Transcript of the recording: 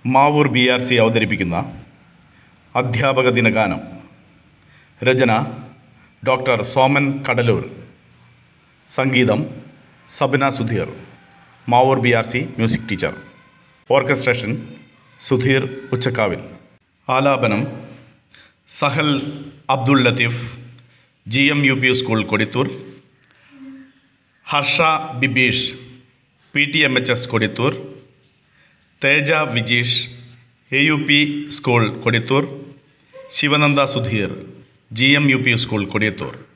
Mavoor B R C അവതരിപ്പിക്കുന്ന അധ്യാപക ദിനഗാനം രചന ഡോക്ടർ സോമൻ കടലൂർ സംഗീതം സബന Sudheer Mavoor B R C music teacher orchestration Sudheer ഉച്ചക്കാവിൽ ആലാപനം Sahal Abdul Latheef G M U P school Kodiyathur Harsha Bibeesh P T M H S Kodiyathur Theja Vijeesh A U P school Kodiyathur Sivananda Sudheer G M U P school Kodiyathur